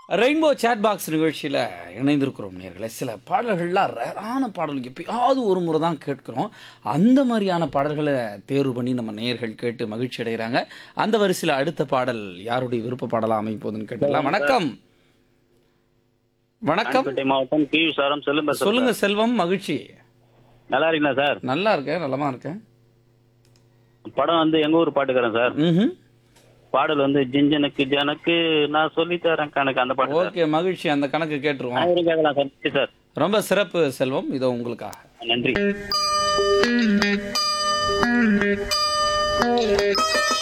Rainbow chat box நிகழ்ச்சியில் இணைந்திருக்கிறோம் நேர்களே சில பாடல்கள்லாம் ரேரான பாடல் எப்பயாவது ஒரு முறை தான் கேட்குறோம் அந்த மாதிரியான பாடல்களை தேர்வு பண்ணி நம்ம நேயர்கள் கேட்டு மகிழ்ச்சி அடைகிறாங்க அந்த வரிசையில் அடுத்த பாடல் யாருடைய விருப்ப பாடலாக அமைப்போதுன்னு கேட்டலாம் வணக்கம் வணக்கம் ராணிப்பேட்டை மாவட்டம் கி சாரம் செல்லும் பேசுறேன் சொல்லுங்க சார். செல்வம் மகிழ்ச்சி நல்லா இருக்கீங்களா சார் நல்லா இருக்கேன் நலமா இருக்கேன் படம் வந்து எங்க ஊர் பாட்டுக்கிறேன் சார் ம் பாடல் வந்து ஜிஞ்சனுக்கு ஜனக்கு நான் சொல்லி தரேன் கணக்கு அந்த பாட்டு சார். ஓகே மகிழ்ச்சி அந்த கணக்கு கேட்டுருவோம் அனைவரும் கேட்கலாம் சார் நன்றி சார் ரொம்ப சிறப்பு செல்வம் இதோ உங்களுக்காக நன்றி